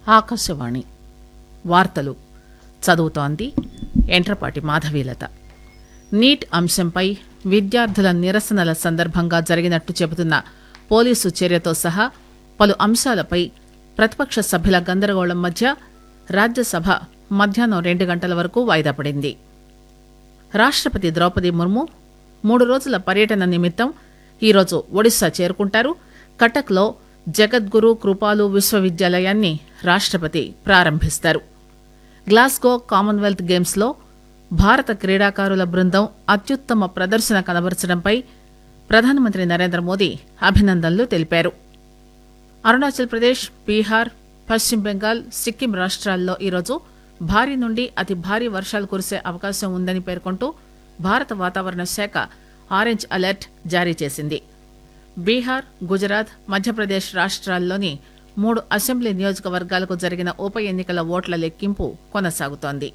ఆకాశవాణి వార్తలు చదువుతోంది ఎంట్రపాటి మాధవీలత నీట్ అంశంపై విద్యార్థుల నిరసనల సందర్భంగా జరిగినట్టు చెబుతున్న పోలీసు చర్యతో సహా పలు అంశాలపై ప్రతిపక్ష సభ్యుల గందరగోళం మధ్య రాజ్యసభ మధ్యాహ్నం రెండు గంటల వరకు వాయిదా పడింది రాష్టపతి ద్రౌపది ముర్ము మూడు రోజుల పర్యటన నిమిత్తం ఈరోజు ఒడిశా చేరుకుంటారు కటక్లో జగద్గురు కృపాలు విశ్వవిద్యాలయాన్ని రాష్టపతి ప్రారంభిస్తారు గ్లాస్గో కామన్వెల్త్ గేమ్స్లో భారత క్రీడాకారుల బృందం అత్యుత్తమ ప్రదర్శన కనబరచడంపై ప్రధానమంత్రి నరేంద్ర మోదీ అభినందనలు తెలిపారు అరుణాచల్ ప్రదేశ్ బీహార్ పశ్చిమ బెంగాల్ సిక్కిం రాష్ట్రాల్లో ఈరోజు భారీ నుండి అతి భారీ వర్షాలు కురిసే అవకాశం ఉందని పేర్కొంటూ భారత వాతావరణ శాఖ ఆరెంజ్ అలర్ట్ జారీ చేసింది బీహార్ గుజరాత్ మధ్యప్రదేశ్ రాష్ట్రాల్లోని మూడు అసెంబ్లీ నియోజకవర్గాలకు జరిగిన ఉప ఎన్నికల ఓట్ల లెక్కింపు కొనసాగుతోంది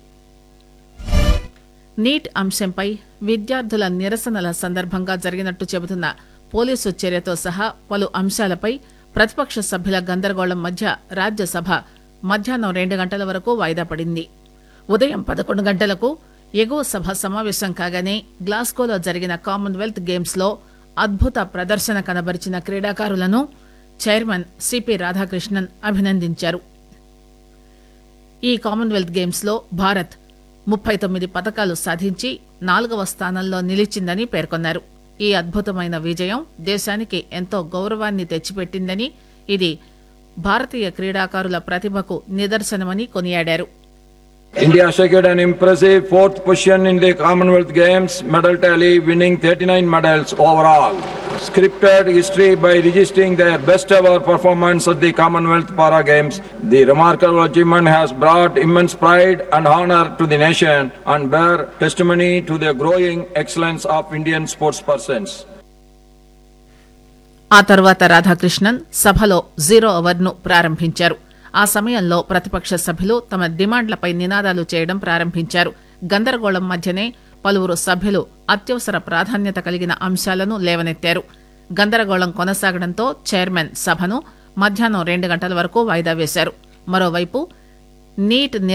నీట్ అంశంపై విద్యార్థుల నిరసనల సందర్భంగా జరిగినట్టు చెబుతున్న పోలీసు చర్యతో సహా పలు అంశాలపై ప్రతిపక్ష సభ్యుల గందరగోళం మధ్య రాజ్యసభ మధ్యాహ్నం రెండు గంటల వరకు వాయిదా పడింది ఉదయం పదకొండు గంటలకు ఎగువ సభ సమావేశం కాగానే గ్లాస్గోలో జరిగిన కామన్వెల్త్ గేమ్స్ లో అద్భుత ప్రదర్శన కనబరిచిన క్రీడాకారులను చైర్మన్ సిపి రాధాకృష్ణన్ అభినందించారు ఈ కామన్వెల్త్ గేమ్స్ లో భారత్ ముప్పై తొమ్మిది పథకాలు సాధించి నాలుగవ స్థానంలో నిలిచిందని పేర్కొన్నారు ఈ అద్భుతమైన విజయం దేశానికి ఎంతో గౌరవాన్ని తెచ్చిపెట్టిందని ఇది భారతీయ క్రీడాకారుల ప్రతిభకు నిదర్శనమని కొనియాడారు India secured an impressive fourth position in the Commonwealth Games medal tally, winning 39 medals overall. Scripted history by registering their best ever performance at the Commonwealth Para Games. The remarkable achievement has brought immense pride and honor to the nation and bear testimony to the growing excellence of Indian sportspersons. ఆ తర్వాత రాధాకృష్ణన్ సభలో zero hour ను ప్రారంభించారు ఆ సమయంలో ప్రతిపక్ష సభ్యులు తమ డిమాండ్లపై నినాదాలు చేయడం ప్రారంభించారు గందరగోళం మధ్యనే పలువురు సభ్యులు అత్యవసర ప్రాధాన్యత కలిగిన అంశాలను లేవనెత్తారు గందరగోళం కొనసాగడంతో చైర్మన్ సభను మధ్యాహ్నం రెండు గంటల వరకు వాయిదా వేశారు మరోవైపు నీట్